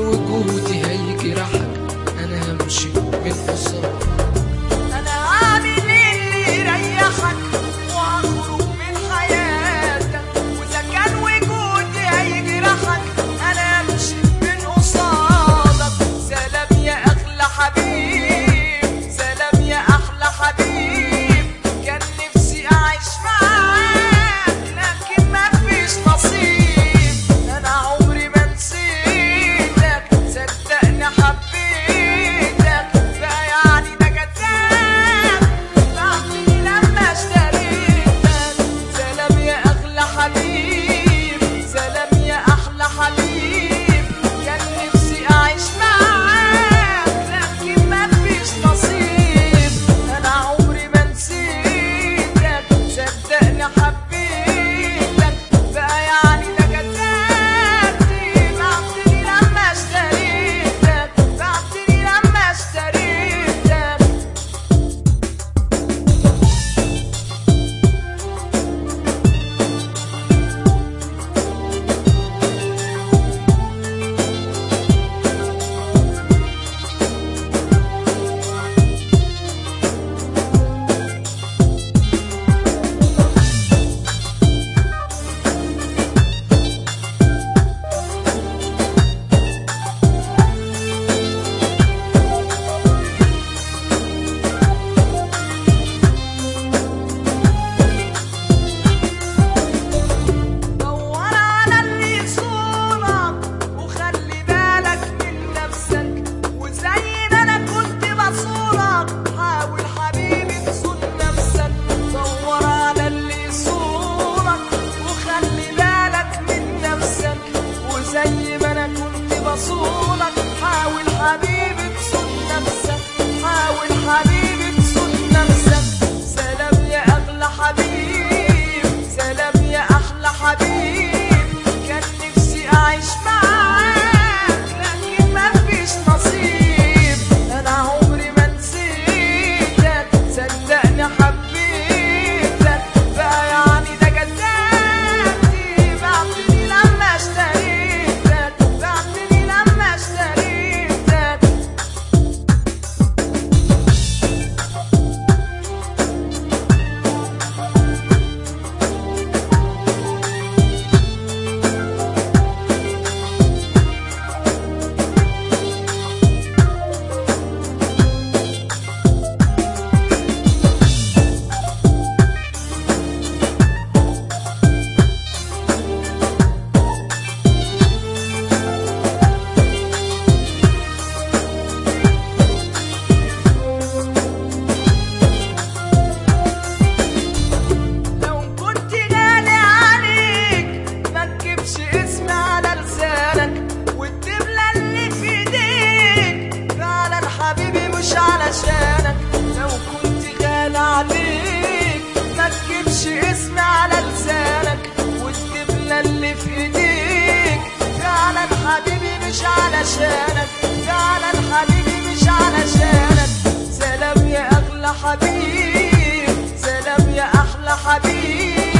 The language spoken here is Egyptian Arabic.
وجودي هيجرحك انا همشي من قصاد انا عامل اللي يريحك وهخرج من حياتك واذا كان وجودي هيجرحك انا امشي من قصادك سلام يا اغلى حبيب سلام يا احلى حبيب كان نفسي اعيش معاك لكن مفيش نصيب انا عمري ما نسيتك صدقني حبيتك بقى يعني ده كذاب بعتني لما اشتريتك سلام يا اغلى حبيب سلام يا احلى حبيب كان نفسي اعيش معاك لكن مفيش نصيب انا عمري ما نسيتك صدقني حبيتك بقى يعني ده كذاب بعتني لما اشتريتك بعتني لما اشتريتك دور على اللي يصونك وخلي بالك من نفسك وزي ما انا كنت بصونك حاول حبيبي تصون نفسك دور على اللي يصونك وخلي بالك من نفسك وزي ما انا كنت بصونك حاول حبيبي تصون نفسك حاول حبيبي تصون نفسك سلام يا اغلى حبيب سلام يا احلى حبيب كان نفسي اعيش معاك لكن مفيش نصيب انا عمري ما نسيتك صدقني حبيتك بقى يعني ده كذاب بعتني لما اشتريتك بعتني لما اشتريتك لو كنت غالي عليك ما تجيبش اسمي على لسانك والدبلة اللي في ايديك فعلا حبيبي مش علشانك لو كنت غالي عليك ما تجيبش اسمي على لسانك والدبلة اللي في ايديك فعلا حبيبي مش علشانك فعلا حبيبي مش علشانك سلام يا اغلى حبيب سلام يا احلى حبيب